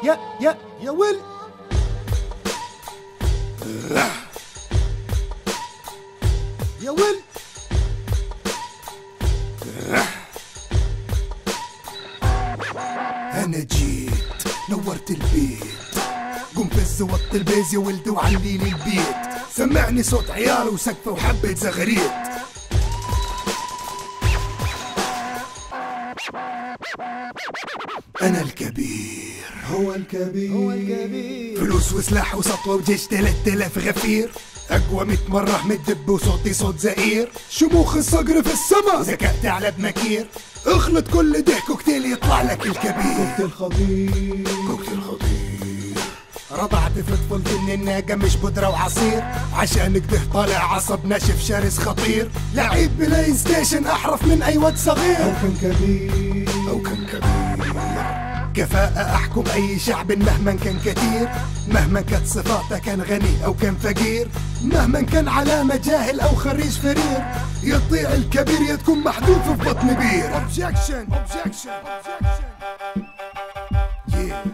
يا يا يا ويل يا ويل انا جيت نورت البيت قم فز وط البيز يا ولد وعلي لي البيت سمعني صوت عيال وسقفه وحبة زغريت انا الكبير هو الكبير هو الكبير فلوس وسلاح وسطوة وجيش 3000 غفير اقوى 100 مرة من الدب وصوتي صوت زئير شموخ الصقر في السما ذكاء ثعلب مكير اخلط كل ده كوكتيل يطلع لك الكبير كوكتيل خطير كوكتيل خطير رضعت في طفولتي ان الناقة مش بودرة وعصير عشان كده طالع عصب ناشف شرس خطير لعيب بلاي ستيشن احرف من اي واد أو صغير كان كبير أو كان كبير كفاءة أحكم أي شعب مهما كان كثير مهما كانت صفاته كان غني أو كان فقير مهما كان علامة جاهل أو خريج فرير يطيع الكبير يا تكون محذوف في بطن بير objection objection objection yeah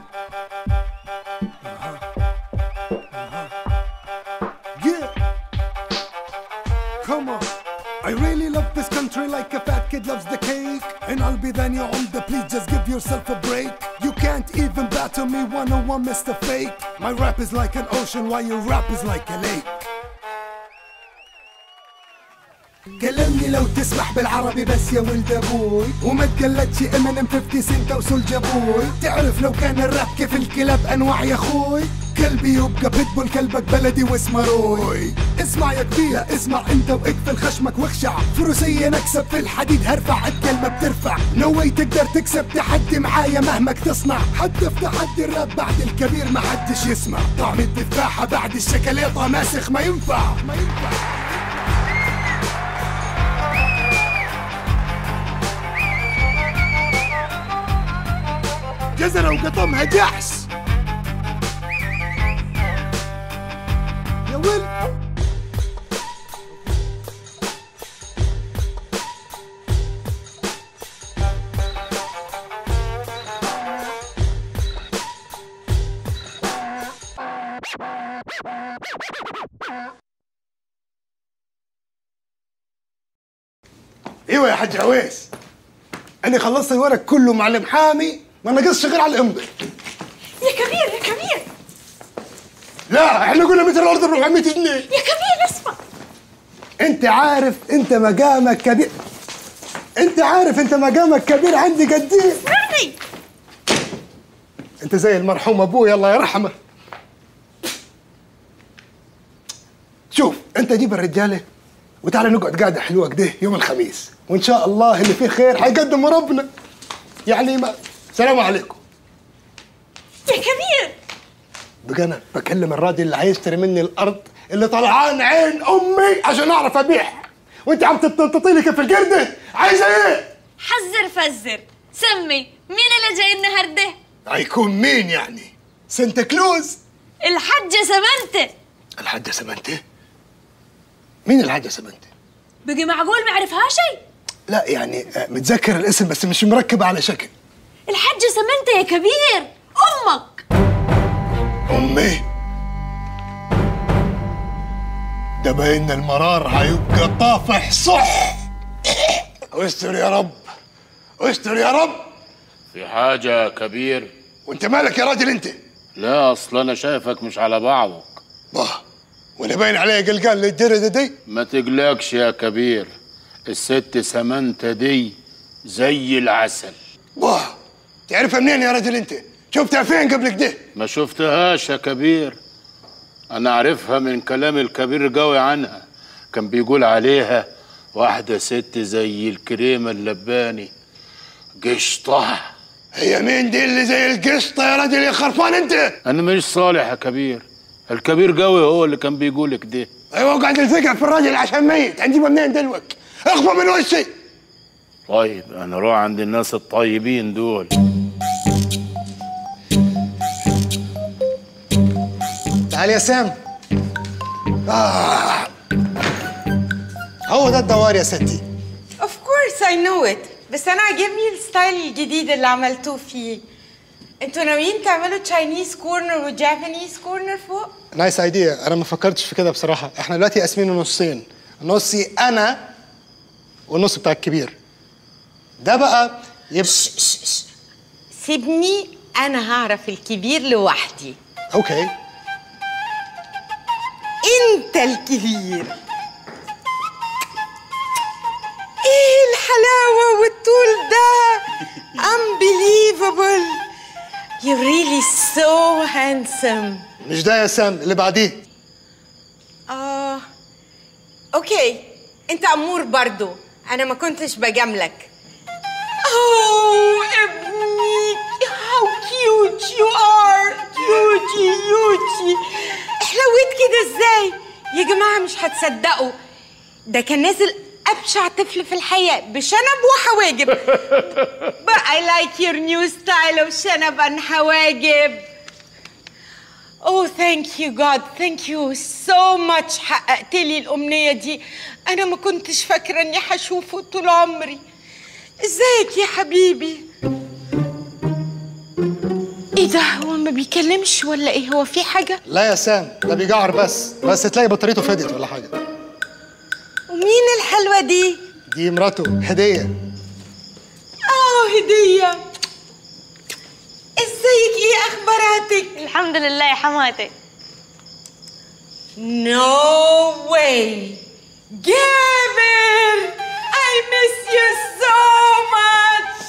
yeah come on I really love this country like a fat kid loves the cake. And I'll be then your older, please just give yourself a break. You can't even battle me one on one, Mr. Fake. My rap is like an ocean, while your rap is like a lake. كلمني لو تسمح بالعربي بس يا ولد ابوي وما تقلدش امينيم 50 سنت وسولجا بوي تعرف لو كان الراب كيف الكلاب انواع يا اخوي كلبي يبقى بيتبول كلبك بلدي واسمه روي اسمع يا كبير لا اسمع انت واقفل خشمك واخشع فروسية نكسب في الحديد هرفع الكلمة بترفع نو واي تقدر تكسب تحدي معايا مهما تصنع حتى في تحدي الراب بعد الكبير ما حدش يسمع طعم التفاحة بعد الشكليطة ماسخ ما ينفع ما ينفع جزرة وقطمها جحس يا ويل ايوه يا حاج عويس انا خلصت الورق كله مع المحامي ما نقصش غير على الامضه يا كبير يا كبير لا احنا قلنا متر الارض ب 400 جنيه يا كبير اسمع انت عارف انت مقامك كبير انت عارف انت مقامك كبير عندي قد ايه اسمعني انت زي المرحوم ابوي الله يرحمه شوف انت جيب الرجاله وتعالى نقعد قاعده حلوه كده يوم الخميس وان شاء الله اللي فيه خير حيقدم ربنا يعني ما سلام عليكم يا كبير بقى انا بكلم الراجل اللي هيشتري مني الارض اللي طلعان عين امي عشان اعرف ابيعها وانت عم تطلطي لي كيف القرده عايزه ايه؟ حذر فزر سمي مين اللي جاي النهارده هيكون مين يعني؟ سانتا كلوز الحجة سمنتة الحاجه سمنته مين الحاجه سمنته؟ بقي معقول ما عرفها شيء لا يعني آه، متذكر الاسم بس مش مركب على شكل الحجة سمنتة يا كبير امك امي ده باين المرار هيبقى طافح صح استر يا رب استر يا رب في حاجة يا كبير وانت مالك يا راجل انت لا اصل انا شايفك مش على بعضك باه وانا باين عليا قلقان للدرجه دي ما تقلقش يا كبير الست سمنتة دي زي العسل باه تعرفها منين يا راجل انت شفتها فين قبل كده ما شفتهاش يا كبير انا عارفها من كلام الكبير قوي عنها كان بيقول عليها واحدة ست زي الكريمة اللباني قشطة هي مين دي اللي زي القشطه يا راجل يا خرفان انت انا مش صالح يا كبير الكبير قوي هو اللي كان بيقول كده ايوه قاعد الفقع في الراجل عشان ميت هنجيبها منين دلوك اخبى من وشي طيب انا اروح عند الناس الطيبين دول تعال يا سام هو ده الدوار يا ستي Of course I know it بس أنا عجبني الستايل الجديد اللي عملتوه فيه انتوا ناويين تعملوا تشاينيز كورنر وجابانيز كورنر فوق؟ نايس ايديا انا ما فكرتش في كده بصراحه احنا دلوقتي قاسمينه نصين نصي انا والنص بتاع الكبير ده بقى يبقى سيبني انا هعرف الكبير لوحدي اوكي انت الكبير ايه الحلاوة والطول ده unbelievable you're really so handsome مش ده يا سام اللي بعديه اه اوكي انت امور برضو انا ما كنتش بجاملك اوه ابني how cute you are cute يوتي حلوت كده ازاي يا جماعه مش هتصدقوا ده كان نازل ابشع طفل في الحياه بشنب وحواجب but I like your new style of شنب and حواجب Oh, thank you God. Thank you so much. حققت لي الأمنية دي. أنا ما كنتش فاكرة إني هشوفه طول عمري. ازيك يا حبيبي؟ ايه ده هو ما بيكلمش ولا ايه هو في حاجة؟ لا يا سام ده بيجعر بس بس تلاقي بطاريته فدت ولا حاجه ومين الحلوة دي؟ دي مراته هديه اه هدية ازيك ايه اخباراتك؟ الحمد لله يا حماتي No way! جابر! I miss you so much!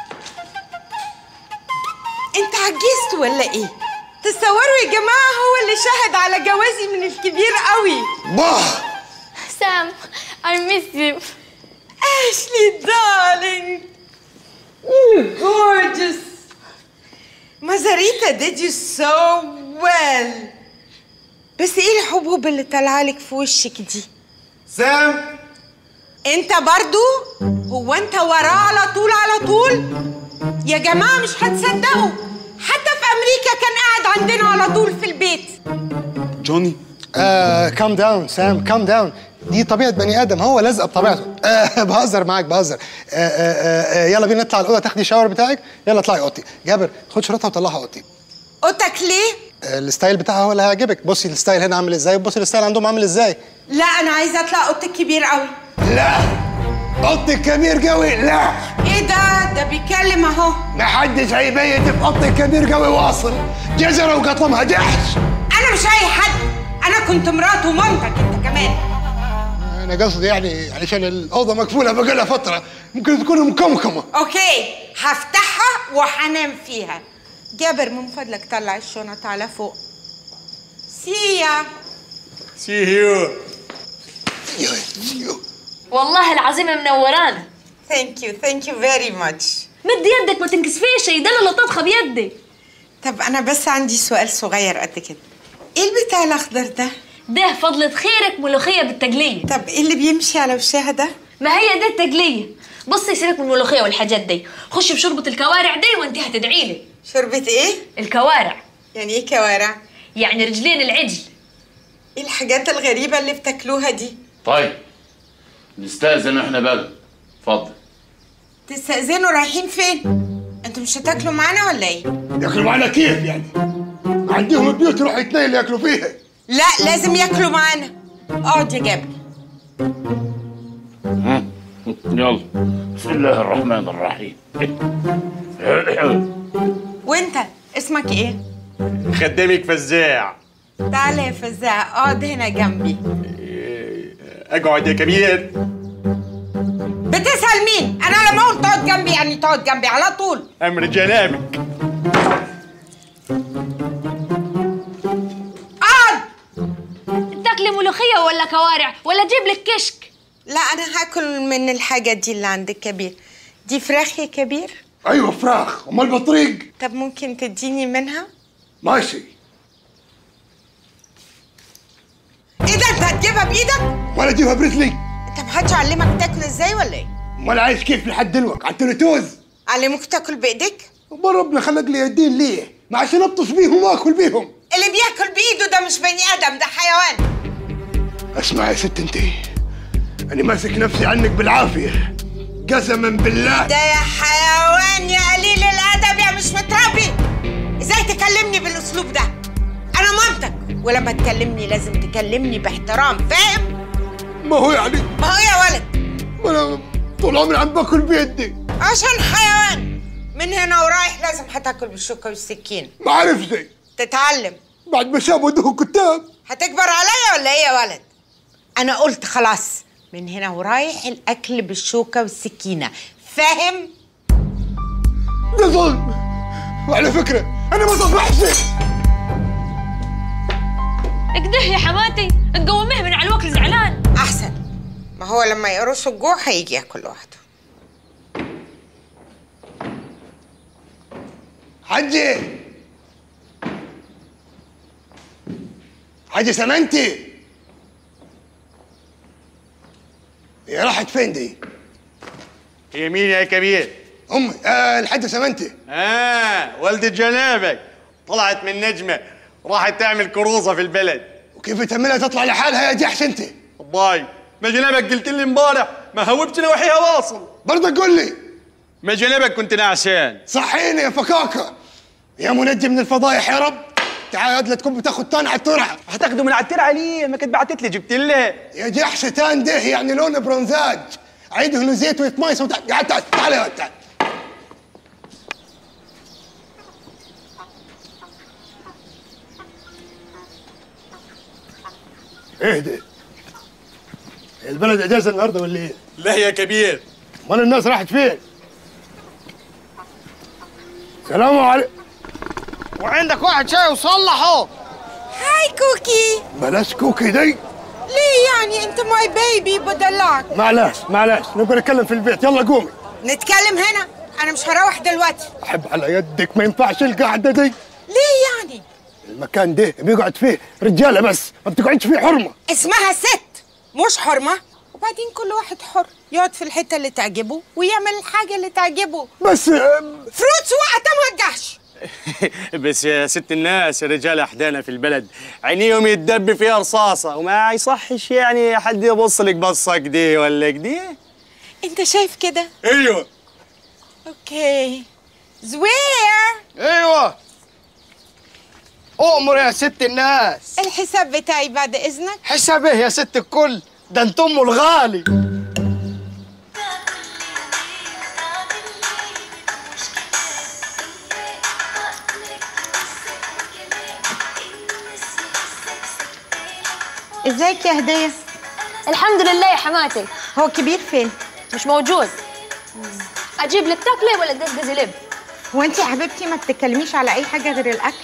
انت عجزت ولا ايه؟ تصوروا يا جماعة هو اللي شهد على جوازي من الكبير قوي باه سام I miss you Ashley darling you gorgeous Mazarita did you so well بس ايه الحبوب اللي طالعالك في وشك دي؟ سام انت برضو هو انت وراه على طول على طول يا جماعه مش هتصدقوا حتى في امريكا كان قاعد عندنا على طول في البيت جوني كام داون سام كام داون دي طبيعه بني ادم هو لازقه بطبيعته آه بهزر معاك بهزر آه آه آه يلا بينا نطلع الاوضه تاخدي شاور بتاعك يلا اطلعي اوضتي جابر خد شريطها وطلعها اوضتي اوضتك ليه آه الستايل بتاعها هو اللي هيعجبك بصي الستايل هنا عامل ازاي وبصي الستايل عندهم عامل ازاي لا انا عايزه اطلع اوضتك كبير قوي لا اوضتك كبير قوي لا ايه ده ده بيتكلم اهو محدش هيبيت في اوضتك كبير قوي واصل جزره وقطمها جحش انا مش اي حد انا كنت مرات ومامتك انت كمان انا قصدي يعني علشان الاوضه مقفوله بقالها فتره ممكن تكون مكمكمه اوكي هفتحها وهنام فيها جابر من فضلك طلع الشنط على فوق سيا سي هيو والله العظيم منورانا ثانك يو ثانك يو فيري ماتش مد يدك ما تنكسفيش ده اللي طبخه بيدي طب انا بس عندي سؤال صغير قد كده ايه البتاع الاخضر ده ده فضلة خيرك ملوخية بالتقلية طب ايه اللي بيمشي على وشها ده ما هي ده التقلية بصي سيبك من الملوخية والحاجات دي خش بشوربة الكوارع دي وانت هتدعي لي شوربة ايه الكوارع يعني ايه كوارع يعني رجلين العجل ايه الحاجات الغريبة اللي بتاكلوها دي طيب نستأذن احنا بقى اتفضل تستأذنوا رايحين فين انتوا مش هتاكلوا معانا ولا ايه ياكلوا معانا كيف يعني عندهم بيوت يروحوا يتنيل ياكلوا فيها لا لازم ياكلوا معانا اقعد يا جابر يلا بسم الله الرحمن الرحيم وانت اسمك ايه خدامك فزاع تعالى يا فزاع اقعد هنا جنبي اقعد يا كبير بتسأل مين انا لما اقول تقعد جنبي يعني تقعد جنبي على طول امر جنابك اقعد تاكلي ملوخية ولا كوارع ولا جيب لك كشك لا انا هاكل من الحاجة دي اللي عند الكبير دي فراخ يا كبير ايوه فراخ امال بطريق طب ممكن تديني منها ماشي ايه ده انت هتجيبها بايدك ولا اجيبها برجلي انت محدش علمك تاكل ازاي ولا ايه امال عايش كيف لحد دلوقتي على التلتوز علموك تاكل بايدك امال ربنا خلق لي يدين ليه ما عشان ابطش بيهم واكل بيهم اللي بياكل بايده ده مش بني ادم ده حيوان اسمع يا ست انت انا ماسك نفسي عنك بالعافيه قسما بالله ده يا حيوان يا قليل الادب يا مش متربي ازاي تكلمني بالاسلوب ده انا مامتك ولما تكلمني لازم تكلمني باحترام فاهم ما هو يعني ما هو يا ولد ما انا طول عمري عم باكل بيدي عشان حيوان من هنا ورايح لازم هتاكل بالشوكه والسكين ما عرف زي تتعلم بعد ما شاب ودوه كتاب هتكبر عليا ولا ايه يا ولد انا قلت خلاص من هنا ورايح الاكل بالشوكه والسكينه فاهم ده ظلم وعلى فكرة أنا ما صبحش اكده يا حماتي تقوميه من على الوكل زعلان احسن ما هو لما يقرص الجوع هيجي ياكل لوحده حجي حجي سمنتي هي راحت فين دي؟ هي مين يا كبير أمي آه الحاجة سمنتي اه والدة جنابك طلعت من نجمة راحت تعمل كروزة في البلد وكيف تعملها تطلع لحالها يا جحش أنت؟ باي ما جنابك قلت لي امبارح ما هوبت نواحيها واصل برضه قول لي ما جنابك كنت نعسان صحيني يا فكاكة يا منجم من الفضايح يا رب تعال يا لا تكون بتاخد تان على الترعة هتاخده من على الترعه ليه ما كنت بعتت لي جبت لها يا جحش تان ده يعني لونه برونزاج عيده له زيت ويتميس وتع... تعال تعال تعال يا ولد، تعال اهدى البلد اجازه النهارده ولا ايه؟ لا يا كبير امال الناس راحت فين؟ سلام عليكم وعندك واحد شاي وصلحه هاي كوكي بلاش كوكي دي ليه يعني انت ماي بيبي بدلعك معلش معلش نبقى نتكلم في البيت يلا قومي نتكلم هنا انا مش هروح دلوقتي احب على يدك ما ينفعش القعده دي ليه يعني المكان ده بيقعد فيه رجاله بس ما بتقعدش فيه حرمه اسمها ست مش حرمه وبعدين كل واحد حر يقعد في الحته اللي تعجبه ويعمل الحاجه اللي تعجبه بس آم، فروتس وقتها ما تجحش بس يا ست الناس الرجال احدانا في البلد عينيهم يتدب فيها رصاصه وما يصحش يعني حد يبص لك بصه كده ولا كده انت شايف كده ايوه اوكي زوير ايوه اؤمر يا ست الناس الحساب بتاعي بعد اذنك حساب ايه يا ست الكل ده انت امه الغالي ازيك يا هديه الحمد لله يا حماتي هو كبير فين مش موجود اجيب لك تاكلي ولا تدزدزي لب هو انت يا حبيبتي ما بتتكلميش على اي حاجه غير الاكل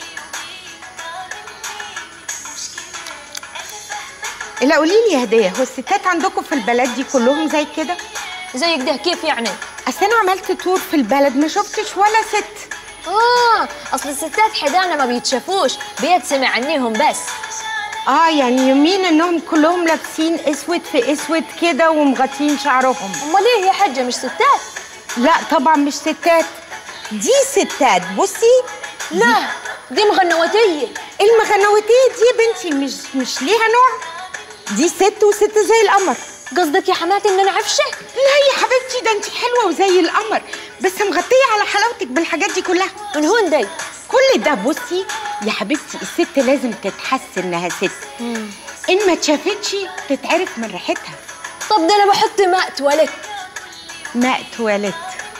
لا قولي لي يا هديه هو الستات عندكم في البلد دي كلهم زي كده زي كده كيف يعني اصل انا عملت تور في البلد ما شفتش ولا ست اه اصل الستات حدانا ما بيتشافوش بيتسمع عنيهم بس اه يعني يمين انهم كلهم لابسين اسود في اسود كده ومغطين شعرهم امال ايه يا حجه مش ستات لا طبعا مش ستات دي ستات بصي لا دي مغنوتيه المغنوتيه دي يا بنتي مش مش ليها نوع دي ست وست زي القمر قصدك يا حماتي ان انا عفشه لا يا حبيبتي ده انت حلوه وزي القمر بس مغطيه على حلاوتك بالحاجات دي كلها من هون دي كل ده بصي يا حبيبتي الست لازم تتحس انها ست ان ما اتشافتش تتعرف من ريحتها طب ده انا بحط ماء تواليت ماء تواليت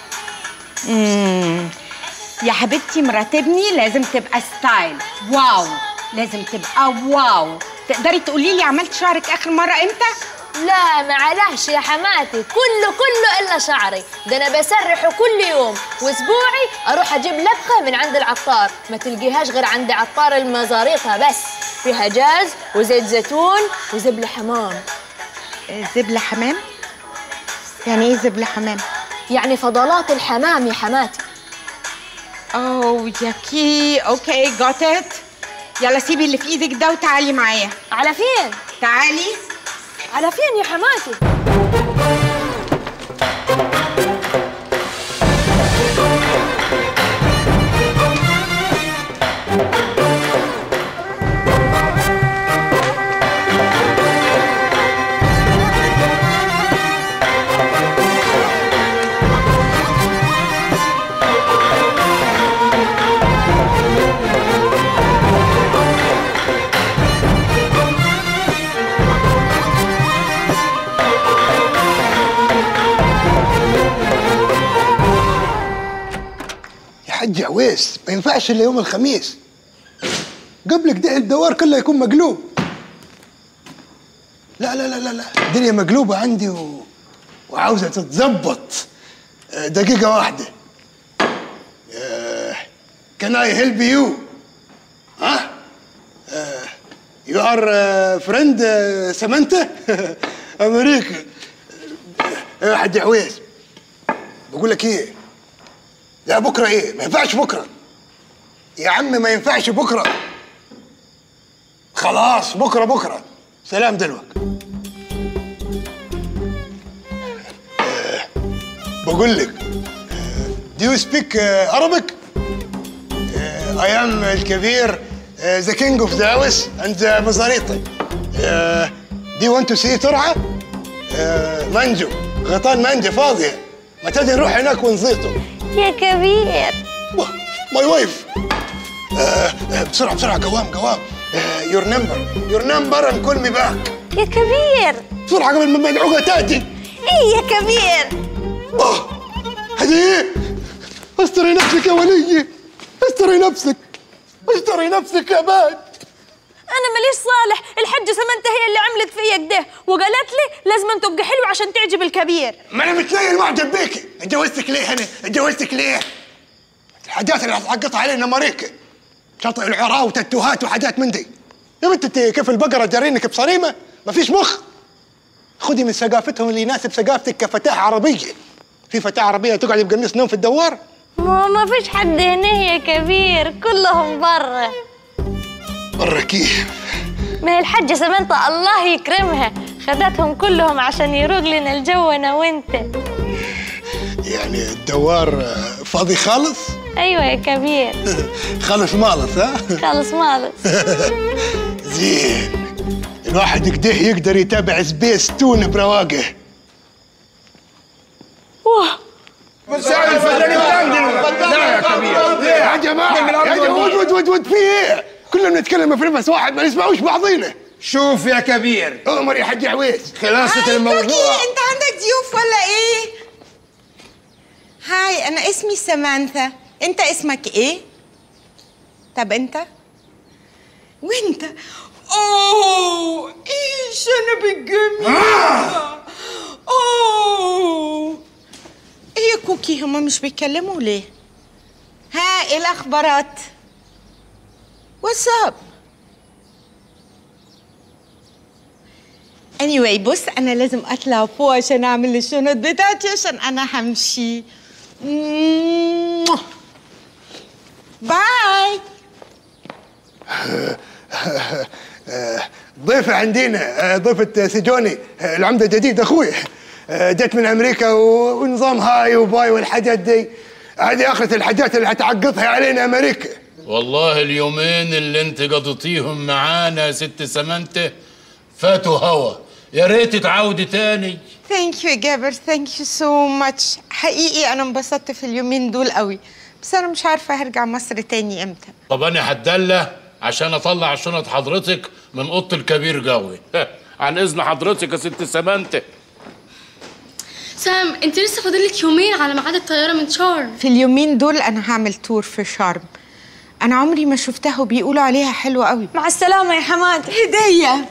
امم يا حبيبتي مرات ابني لازم تبقى ستايل واو لازم تبقى واو تقدري تقولي لي عملت شعرك اخر مره امتى لا معلش يا حماتي كله كله الا شعري ده انا بسرحه كل يوم واسبوعي اروح اجيب لبخه من عند العطار ما تلقيهاش غير عند عطار المزاريطه بس فيها جاز وزيت زيتون وزبله حمام آه، زبله حمام يعني ايه زبله حمام يعني فضلات الحمام يا حماتي اوه ياكي اوكي جوت ات يلا سيبي اللي في ايدك ده وتعالي معايا على فين تعالي على فين يا حماتي حج عويس ما ينفعش الا يوم الخميس قبل كده الدوار كله يكون مقلوب لا لا لا لا لا الدنيا مقلوبة عندي و... وعاوزة تتظبط آه، دقيقة واحدة كان اي هيلب يو ها يو ار فريند سمنته امريكا يا حاج عويس بقول لك ايه لا بكره ايه ما ينفعش بكره يا عم ما ينفعش بكره خلاص بكره بكره سلام دلوقتي بقول لك Do you speak uh, Arabic? Uh, I am الكبير uh, the king of the house and the مزاريطي. Uh, do you want to see ترعة؟ Uh, منجو غيطان منجو فاضية. ما تجي نروح هناك ونزيطه. يا كبير ماي وايف. بسرعة بسرعة قوام قوام. يور نمبر يور نمبر and call me back. يا كبير بسرعة قبل ما المدعوقة تأتي. ايه يا كبير آه، هذه ايه؟ استري نفسك يا ولية استري نفسك استري نفسك يا باد انا ماليش صالح الحجة سمنتها هي اللي عملت فيا كده وقالت لي لازم تبقى حلوة عشان تعجب الكبير ما انا متنيل معجب بيكي اتجوزتك ليه انا اتجوزتك ليه الحاجات اللي هتعقطها علينا امريكا شاطئ العراة وتاتوهات وحاجات من دي يا بنت انت كيف البقرة جارينك بصريمة ما فيش مخ خدي من ثقافتهم اللي يناسب ثقافتك كفتاة عربية في فتاة عربية تقعد بقميص نوم في الدوار ما ما فيش حد هنا يا كبير كلهم برا برا كيف ما هي الحجة سمنتها الله يكرمها خدتهم كلهم عشان يروق لنا الجو انا وانت يعني الدوار آه، فاضي خالص ايوه يا كبير خالص مالص ها خلص مالص زين الواحد كده يقدر يتابع سبيس تون برواقه واه يا جماعه يا جماعه ود ود ود ود في ايه؟ كلنا بنتكلم في نفس واحد ما نسمعوش بعضينا شوف يا كبير عمر يا حاج عويس خلاصة هاي الموضوع كوكي انت عندك ضيوف ولا ايه هاي انا اسمي سمانثا انت اسمك ايه طب انت وانت اوه ايه شنب الجميلة اوه ايه يا كوكي هما مش بيتكلموا ليه ها ايه الاخبارات واتس اب anyway بص انا لازم اطلع فوق عشان اعمل الشنط بتاعتي عشان انا همشي باي ضيفة عندنا آه، ضيفة سجوني آه، العمدة جديد اخوي آه، جت من امريكا و- ونظام هاي وباي والحاجات دي هذه اخرة الحاجات اللي هتعقدها علينا امريكا والله اليومين اللي انت قضيتيهم معانا يا ست سمنته فاتوا هوا يا ريت تعودي تاني ثانك يو يا جابر ثانك يو سو ماتش حقيقي انا انبسطت في اليومين دول قوي بس انا مش عارفه هرجع مصر تاني امتى طب انا هتدلى عشان اطلع شنط حضرتك من اوضه الكبير قوي عن اذن حضرتك يا ست سمنته سام انت لسه فاضلك يومين على ميعاد الطياره من شرم في اليومين دول انا هعمل تور في شرم انا عمري ما شفتها وبيقولوا عليها حلوه قوي مع السلامة يا حماد هديه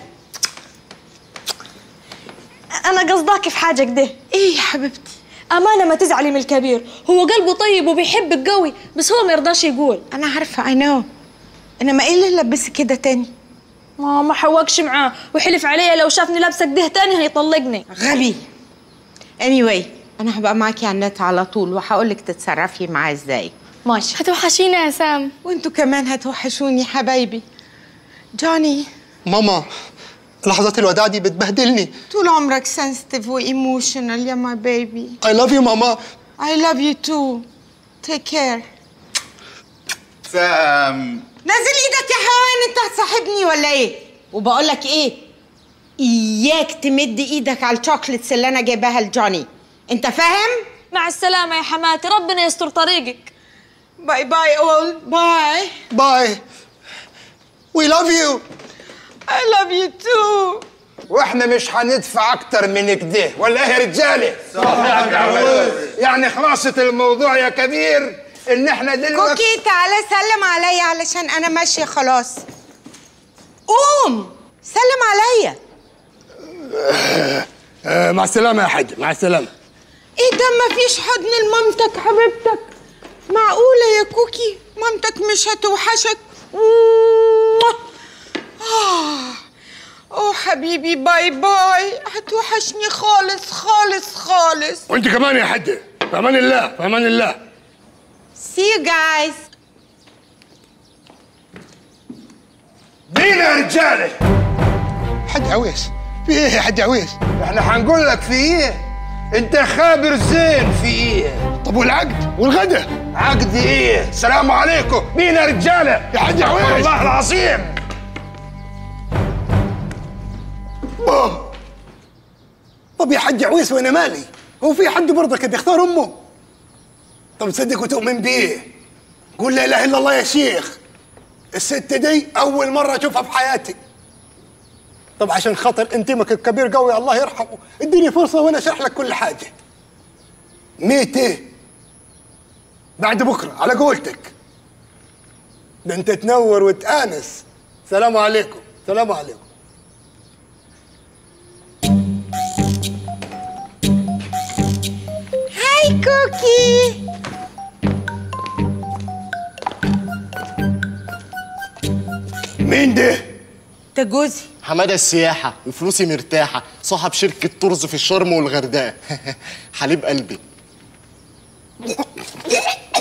انا قصداك في حاجة كده ايه يا حبيبتي أمانة ما تزعلي من الكبير هو قلبه طيب وبيحبك قوي بس هو ما يرضاش يقول انا عارفه اي نو انما ايه اللي لبسك كده تاني ما ما حوقش معاه وحلف عليا لو شافني لابسة كده تاني هيطلقني غبي anyway انا هبقى معاكي على النت على طول وهقولك تتصرفي معاه ازاي ماشي هتوحشينا يا سام وانتوا كمان هتوحشوني حبايبي جوني ماما لحظات الوداع دي بتبهدلني طول عمرك sensitive وايموشنال يا ماي بيبي I love you ماما I love you too take care سام نزل ايدك يا حيوان انت هتصاحبني ولا ايه وبقول لك ايه اياك تمد ايدك على الشوكليتس اللي انا جايباها لجوني انت فاهم مع السلامة يا حماتي ربنا يستر طريقك باي باي اول باي باي We love you I love you too واحنا مش هندفع اكتر من كده ولا ايه يا رجاله؟ صح يعني خلاصة الموضوع يا كبير ان احنا دلوقتي كوكي تعالى سلم عليا علشان انا ماشيه خلاص قوم سلم عليا آه مع السلامة يا حاج مع السلامة ايه ده مفيش حضن لمامتك حبيبتك معقولة يا كوكي مامتك مش هتوحشك آه. اوه حبيبي باي باي هتوحشني خالص خالص خالص وانت كمان يا حاج في امان الله في امان الله see you guys بينا يا رجاله حاج عويس في ايه يا حاج عويس احنا هنقول لك في ايه انت خابر زين في ايه طب والعقد والغدا عقد ايه سلام عليكم مين يا رجاله يا حاج عويس والله العظيم أوه. طب يا حاج عويس وانا مالي هو في حد برضه كده يختار امه طب تصدق وتؤمن بيه قول لا اله الا الله يا شيخ الست دي اول مره اشوفها في حياتي طب عشان خاطر انتمك الكبير قوي الله يرحمه اديني فرصه وانا اشرح لك كل حاجه ميت ايه بعد بكره على قولتك ده انت تنور وتانس سلام عليكم سلام عليكم هاي كوكي مين ده ده جوزي حماده السياحه وفلوسي مرتاحه صاحب شركه طرز في الشرم والغردقه حليب قلبي